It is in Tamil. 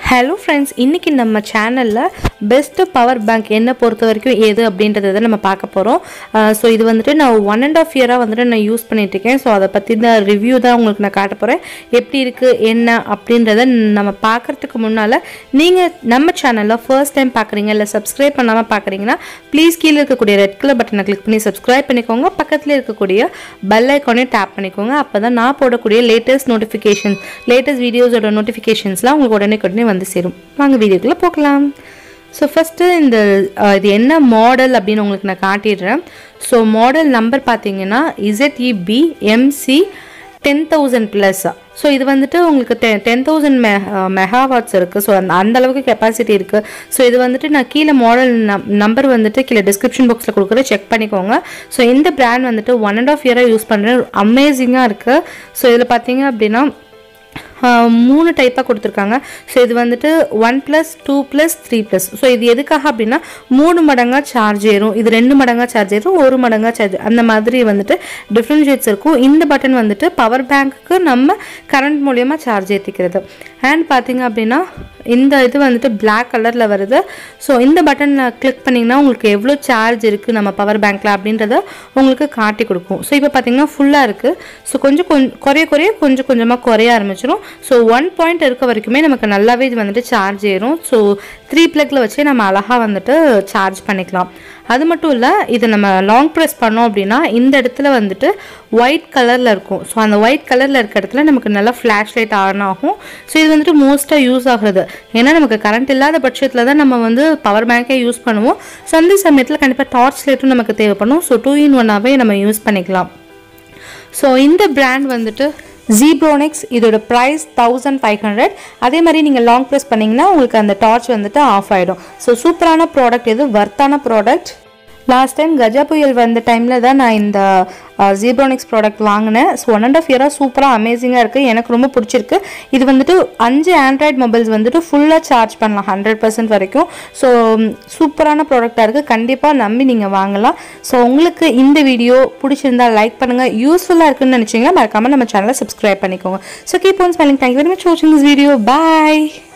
ஹலோ ஃப்ரெண்ட்ஸ் இன்றைக்கி நம்ம சேனலில் பெஸ்ட்டு பவர் பேங்க் என்ன பொறுத்த வரைக்கும் எது அப்படின்றத தான் நம்ம பார்க்க போகிறோம் ஸோ இது வந்துட்டு நான் ஒன் அண்ட் ஆஃப் இயராக வந்துட்டு நான் யூஸ் பண்ணிகிட்ருக்கேன் ஸோ அதை பற்றி தான் ரிவ்யூ தான் உங்களுக்கு நான் காட்ட போகிறேன் எப்படி இருக்குது என்ன அப்படின்றத நம்ம பார்க்குறதுக்கு முன்னால் நீங்கள் நம்ம சேனலில் ஃபர்ஸ்ட் டைம் பார்க்குறீங்க இல்லை சப்ஸ்கிரைப் பண்ணாமல் பார்க்குறீங்கன்னா ப்ளீஸ் கீழே இருக்கக்கூடிய ரெட் கலர் பட்டனை கிளிக் பண்ணி சப்ஸ்கிரைப் பண்ணிக்கோங்க பக்கத்தில் இருக்கக்கூடிய பெல் ஐக்கானே டேப் பண்ணிக்கோங்க அப்போ தான் நான் போடக்கூடிய லேட்டஸ்ட் நோட்டிஃபிகேஷன் லேட்டஸ்ட் வீடியோஸோட நோட்டிஃபிகேஷன்ஸ்லாம் உங்களுக்கு உடனே உடனே வந்து சேரும் வாங்க வீடியோக்குள்ளே போகலாம் ஸோ ஃபஸ்ட்டு இந்த அஹ், இது என்ன மாடல் அப்படின்னு உங்களுக்கு நான் காட்டிடுறேன் ஸோ மாடல் நம்பர் பார்த்தீங்கன்னா ZEB MC ten thousand plus so இது வந்துட்டு உங்களுக்கு டெ டென் தௌசண்ட் மெ மெகாவாட்ஸ் இருக்குது ஸோ அந்த அந்த அளவுக்கு கெப்பாசிட்டி இருக்குது ஸோ இது வந்துட்டு நான் கீழே மாடல் நம்பர் வந்துட்டு கீழே டிஸ்கிரிப்ஷன் பாக்ஸில் கொடுக்குறேன் செக் பண்ணிக்கோங்க ஸோ இந்த பிராண்ட் வந்துட்டு ஒன் அண்ட் ஆஃப் இயராக யூஸ் பண்ணுறேன் அமேசிங்காக இருக்குது ஸோ இதில் பார்த்தீங்க அப்படின்னா ஆஹ் மூணு டைப்பாக கொடுத்துருக்காங்க ஸோ இது வந்துட்டு one plus two plus three plus so இது எதுக்காக அப்படின்னா மூணு மடங்காக சார்ஜ் ஏறும் இது ரெண்டு மடங்காக சார்ஜ் ஏறும் ஒரு மடங்காக சார்ஜ் அந்த மாதிரி வந்துட்டு டிஃப்ரென்ஷியேட்ஸ் இருக்கும் இந்த பட்டன் வந்துட்டு பவர் பேங்க்குக்கு நம்ம கரண்ட் மூலியமாக சார்ஜ் ஏற்றிக்கிறது அண்ட் பார்த்தீங்க அப்படின்னா இந்த இது வந்துட்டு Black கலரில் வருது ஸோ இந்த பட்டனில் கிளிக் பண்ணிங்கன்னா உங்களுக்கு எவ்வளோ சார்ஜ் இருக்குது நம்ம பவர் பேங்க்கில் அப்படின்றத உங்களுக்கு காட்டி கொடுக்கும் ஸோ இப்போ பார்த்தீங்கன்னா ஃபுல்லாக இருக்குது ஸோ கொஞ்சம் கொஞ்சம் குறைய குறைய கொஞ்சம் கொஞ்சமாக குறைய ஆரம்பிச்சிடும் ஸோ ஒன் பாயிண்ட் இருக்க வரைக்குமே நமக்கு நல்லாவே இது வந்துட்டு சார்ஜ் ஏறும் ஸோ த்ரீ ப்ளக்கில் வச்சே நம்ம அழகாக வந்துட்டு சார்ஜ் பண்ணிக்கலாம் அது மட்டும் இல்லை இது நம்ம லாங் ப்ரெஸ் பண்ணோம் அப்படின்னா இந்த இடத்துல வந்துட்டு ஒயிட் கலரில் இருக்கும் ஸோ அந்த ஒயிட் கலரில் இருக்க இடத்துல நமக்கு நல்லா ஃப்ளாஷ் லைட் ஆன் ஆகும் ஸோ இது வந்துட்டு மோஸ்ட்டாக யூஸ் ஆகுறது ஏன்னா நமக்கு கரண்ட் இல்லாத பட்சத்தில் தான் நம்ம வந்து பவர் பேங்க்கே யூஸ் பண்ணுவோம் ஸோ அந்த சமயத்தில் கண்டிப்பாக டார்ச் லைட்டும் நமக்கு தேவைப்படும் ஸோ டூ இன் ஒன்னாகவே நம்ம யூஸ் பண்ணிக்கலாம் ஸோ இந்த பிராண்ட் வந்துட்டு ஜீப்ரோனிக்ஸ் இதோட ப்ரைஸ் தௌசண்ட் ஃபைவ் ஹண்ட்ரட் அதே மாதிரி நீங்கள் லாங் ப்ரெஸ் பண்ணிங்கன்னா உங்களுக்கு அந்த டார்ச் வந்துட்டு ஆஃப் ஆகிடும் ஸோ சூப்பரான ப்ராடக்ட் இது வர்த்தான ப்ராடக்ட் லாஸ்ட் டைம் கஜா புயல் வந்த டைமில் தான் நான் இந்த ஜீப்ரோனிக்ஸ் ப்ராடக்ட் வாங்கினேன் ஸோ ஒன் அண்ட் ஆஃப் இயராக சூப்பராக அமேசிங்காக இருக்குது எனக்கு ரொம்ப பிடிச்சிருக்கு இது வந்துட்டு அஞ்சு ஆண்ட்ராய்ட் மொபைல்ஸ் வந்துட்டு ஃபுல்லாக சார்ஜ் பண்ணலாம் ஹண்ட்ரட் பர்சன்ட் வரைக்கும் ஸோ சூப்பரான ப்ராடக்டாக இருக்குது கண்டிப்பாக நம்பி நீங்கள் வாங்கலாம் ஸோ உங்களுக்கு இந்த வீடியோ பிடிச்சிருந்தா லைக் பண்ணுங்கள் யூஸ்ஃபுல்லாக இருக்குன்னு நினச்சிங்கன்னா மறக்காமல் நம்ம சேனலை சப்ஸ்கிரைப் பண்ணிக்கோங்க so keep on smiling thank you very much வாட்சிங் திஸ் வீடியோ பாய்